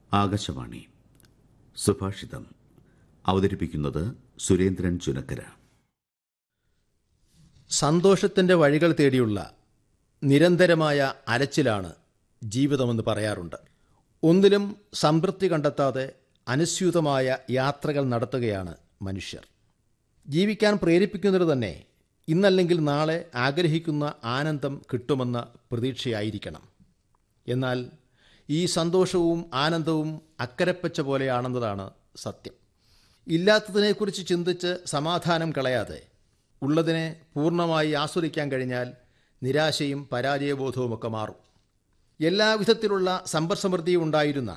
ആകാശവാണി സുഭാഷിതം അവതരിപ്പിക്കുന്നത് സുരേന്ദ്രൻ ചുനക്കര സന്തോഷത്തിൻ്റെ വഴികൾ തേടിയുള്ള നിരന്തരമായ അലച്ചിലാണ് ജീവിതമെന്ന് പറയാറുണ്ട് ഒന്നിലും സംതൃപ്തി കണ്ടെത്താതെ അനുസ്യൂതമായ യാത്രകൾ നടത്തുകയാണ് മനുഷ്യർ ജീവിക്കാൻ പ്രേരിപ്പിക്കുന്നത് തന്നെ ഇന്നല്ലെങ്കിൽ നാളെ ആഗ്രഹിക്കുന്ന ആനന്ദം കിട്ടുമെന്ന പ്രതീക്ഷയായിരിക്കണം എന്നാൽ ഈ സന്തോഷവും ആനന്ദവും അക്കരപ്പച്ച പോലെയാണെന്നതാണ് സത്യം ഇല്ലാത്തതിനെക്കുറിച്ച് ചിന്തിച്ച് സമാധാനം കളയാതെ ഉള്ളതിനെ പൂർണ്ണമായി ആസ്വദിക്കാൻ കഴിഞ്ഞാൽ നിരാശയും പരാജയബോധവുമൊക്കെ മാറും എല്ലാവിധത്തിലുള്ള സമ്പർസമൃദ്ധിയും ഉണ്ടായിരുന്ന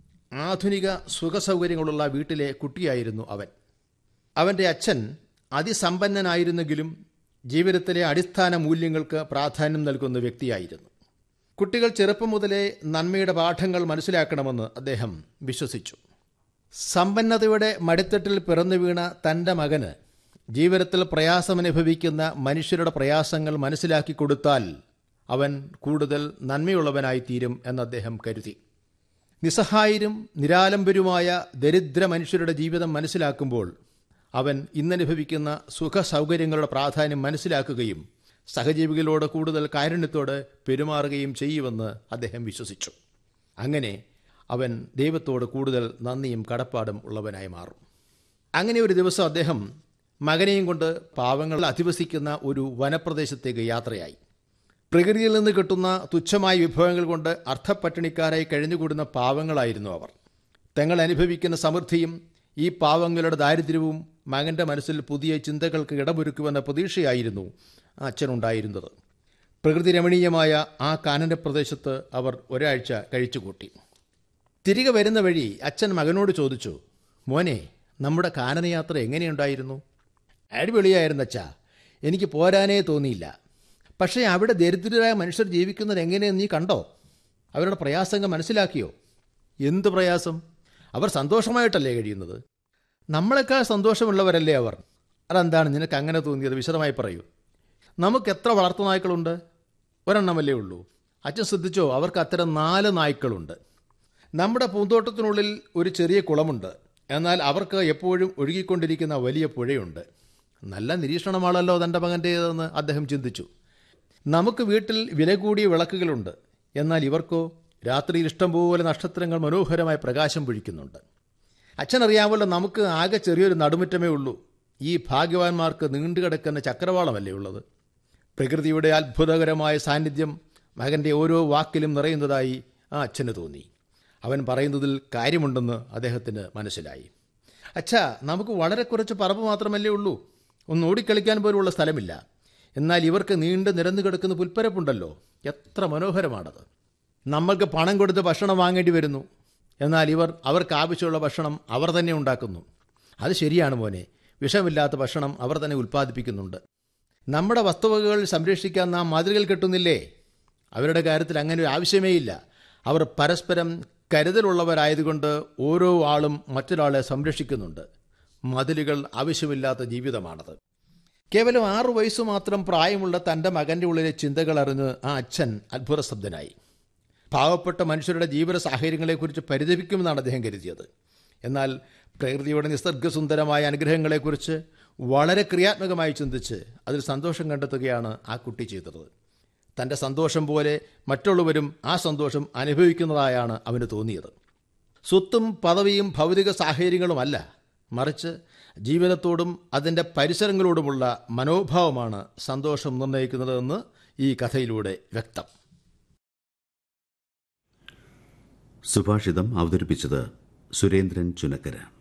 ആധുനിക സുഖസൗകര്യങ്ങളുള്ള വീട്ടിലെ കുട്ടിയായിരുന്നു അവൻ അവൻ്റെ അച്ഛൻ അതിസമ്പന്നനായിരുന്നെങ്കിലും ജീവിതത്തിലെ അടിസ്ഥാന മൂല്യങ്ങൾക്ക് പ്രാധാന്യം നൽകുന്ന വ്യക്തിയായിരുന്നു കുട്ടികൾ ചെറുപ്പം മുതലേ നന്മയുടെ പാഠങ്ങൾ മനസ്സിലാക്കണമെന്ന് അദ്ദേഹം വിശ്വസിച്ചു സമ്പന്നതയുടെ മടിത്തട്ടിൽ പിറന്നു വീണ തൻ്റെ മകന് ജീവിതത്തിൽ പ്രയാസമനുഭവിക്കുന്ന മനുഷ്യരുടെ പ്രയാസങ്ങൾ മനസ്സിലാക്കി കൊടുത്താൽ അവൻ കൂടുതൽ നന്മയുള്ളവനായിത്തീരും എന്ന് അദ്ദേഹം കരുതി നിസ്സഹായരും നിരാലംബരുമായ ദരിദ്ര മനുഷ്യരുടെ ജീവിതം മനസ്സിലാക്കുമ്പോൾ അവൻ ഇന്നനുഭവിക്കുന്ന സുഖ സൗകര്യങ്ങളുടെ പ്രാധാന്യം മനസ്സിലാക്കുകയും സഹജീവികളോട് കൂടുതൽ കാരുണ്യത്തോടെ പെരുമാറുകയും ചെയ്യുമെന്ന് അദ്ദേഹം വിശ്വസിച്ചു അങ്ങനെ അവൻ ദൈവത്തോട് കൂടുതൽ നന്ദിയും കടപ്പാടും ഉള്ളവനായി മാറും അങ്ങനെ ഒരു ദിവസം അദ്ദേഹം മകനെയും കൊണ്ട് പാവങ്ങൾ അധിവസിക്കുന്ന ഒരു വനപ്രദേശത്തേക്ക് യാത്രയായി പ്രകൃതിയിൽ നിന്ന് കിട്ടുന്ന തുച്ഛമായ വിഭവങ്ങൾ കൊണ്ട് അർത്ഥപ്പട്ടിണിക്കാരായി കഴിഞ്ഞുകൂടുന്ന പാവങ്ങളായിരുന്നു അവർ തങ്ങൾ അനുഭവിക്കുന്ന സമൃദ്ധിയും ഈ പാവങ്ങളുടെ ദാരിദ്ര്യവും മകന്റെ മനസ്സിൽ പുതിയ ചിന്തകൾക്ക് ഇടമൊരുക്കുമെന്ന പ്രതീക്ഷയായിരുന്നു അച്ഛനുണ്ടായിരുന്നത് പ്രകൃതി രമണീയമായ ആ കാനന പ്രദേശത്ത് അവർ ഒരാഴ്ച കഴിച്ചുകൂട്ടി തിരികെ വരുന്ന വഴി അച്ഛൻ മകനോട് ചോദിച്ചു മോനെ നമ്മുടെ കാനനയാത്ര എങ്ങനെയുണ്ടായിരുന്നു അടിപൊളിയായിരുന്നു അച്ഛാ എനിക്ക് പോരാനേ തോന്നിയില്ല പക്ഷേ അവിടെ ദരിദ്രരായ മനുഷ്യർ ജീവിക്കുന്നത് എങ്ങനെയെന്ന് നീ കണ്ടോ അവരുടെ പ്രയാസങ്ങൾ മനസ്സിലാക്കിയോ എന്ത് പ്രയാസം അവർ സന്തോഷമായിട്ടല്ലേ കഴിയുന്നത് നമ്മളെക്കാൾ സന്തോഷമുള്ളവരല്ലേ അവർ അതെന്താണ് നിനക്ക് അങ്ങനെ തോന്നിയത് വിശദമായി പറയൂ നമുക്ക് എത്ര വളർത്തു നായ്ക്കളുണ്ട് ഒരെണ്ണമല്ലേ ഉള്ളൂ അച്ഛൻ ശ്രദ്ധിച്ചോ അവർക്ക് അത്തരം നാല് നായ്ക്കളുണ്ട് നമ്മുടെ പൂന്തോട്ടത്തിനുള്ളിൽ ഒരു ചെറിയ കുളമുണ്ട് എന്നാൽ അവർക്ക് എപ്പോഴും ഒഴുകിക്കൊണ്ടിരിക്കുന്ന വലിയ പുഴയുണ്ട് നല്ല നിരീക്ഷണമാണല്ലോ തൻ്റെ മകൻ്റേതെന്ന് അദ്ദേഹം ചിന്തിച്ചു നമുക്ക് വീട്ടിൽ വില കൂടിയ വിളക്കുകളുണ്ട് എന്നാൽ ഇവർക്കോ രാത്രിയിൽ ഇഷ്ടംപോലെ നക്ഷത്രങ്ങൾ മനോഹരമായി പ്രകാശം പൊഴിക്കുന്നുണ്ട് അച്ഛനറിയാമല്ലോ നമുക്ക് ആകെ ചെറിയൊരു നടുമുറ്റമേ ഉള്ളൂ ഈ ഭാഗ്യവാന്മാർക്ക് നീണ്ടുകിടക്കുന്ന ചക്രവാളമല്ലേ ഉള്ളത് പ്രകൃതിയുടെ അത്ഭുതകരമായ സാന്നിധ്യം മകൻ്റെ ഓരോ വാക്കിലും നിറയുന്നതായി ആ അച്ഛന് തോന്നി അവൻ പറയുന്നതിൽ കാര്യമുണ്ടെന്ന് അദ്ദേഹത്തിന് മനസ്സിലായി അച്ഛാ നമുക്ക് വളരെ കുറച്ച് പറമ്പ് മാത്രമല്ലേ ഉള്ളൂ ഒന്ന് ഓടിക്കളിക്കാൻ പോലുള്ള സ്ഥലമില്ല എന്നാൽ ഇവർക്ക് നീണ്ട് നിരന്നു കിടക്കുന്ന പുൽപ്പരപ്പുണ്ടല്ലോ എത്ര മനോഹരമാണത് നമ്മൾക്ക് പണം കൊടുത്ത് ഭക്ഷണം വാങ്ങേണ്ടി വരുന്നു എന്നാൽ ഇവർ അവർക്ക് ആവശ്യമുള്ള ഭക്ഷണം അവർ തന്നെ ഉണ്ടാക്കുന്നു അത് ശരിയാണ് മോനെ വിഷമില്ലാത്ത ഭക്ഷണം അവർ തന്നെ ഉൽപ്പാദിപ്പിക്കുന്നുണ്ട് നമ്മുടെ വസ്തുവകകൾ സംരക്ഷിക്കാൻ നാം മാതൃകകൾ കെട്ടുന്നില്ലേ അവരുടെ കാര്യത്തിൽ അങ്ങനെ ഒരു ആവശ്യമേയില്ല അവർ പരസ്പരം കരുതലുള്ളവരായതുകൊണ്ട് ഓരോ ആളും മറ്റൊരാളെ സംരക്ഷിക്കുന്നുണ്ട് മതിലുകൾ ആവശ്യമില്ലാത്ത ജീവിതമാണത് കേവലം ആറു വയസ്സു മാത്രം പ്രായമുള്ള തൻ്റെ മകൻ്റെ ഉള്ളിലെ ചിന്തകൾ അറിഞ്ഞ് ആ അച്ഛൻ അത്ഭുതസ്തബ്ധനായി പാവപ്പെട്ട മനുഷ്യരുടെ ജീവിത സാഹചര്യങ്ങളെക്കുറിച്ച് പരിതപിക്കുമെന്നാണ് അദ്ദേഹം കരുതിയത് എന്നാൽ പ്രകൃതിയുടെ നിസർഗസുന്ദരമായ അനുഗ്രഹങ്ങളെക്കുറിച്ച് വളരെ ക്രിയാത്മകമായി ചിന്തിച്ച് അതിൽ സന്തോഷം കണ്ടെത്തുകയാണ് ആ കുട്ടി ചെയ്തത് തൻ്റെ സന്തോഷം പോലെ മറ്റുള്ളവരും ആ സന്തോഷം അനുഭവിക്കുന്നതായാണ് അവന് തോന്നിയത് സ്വത്തും പദവിയും ഭൗതിക സാഹചര്യങ്ങളുമല്ല മറിച്ച് ജീവിതത്തോടും അതിൻ്റെ പരിസരങ്ങളോടുമുള്ള മനോഭാവമാണ് സന്തോഷം നിർണ്ണയിക്കുന്നതെന്ന് ഈ കഥയിലൂടെ വ്യക്തം സുഭാഷിതം അവതരിപ്പിച്ചത് സുരേന്ദ്രൻ ചുനക്കര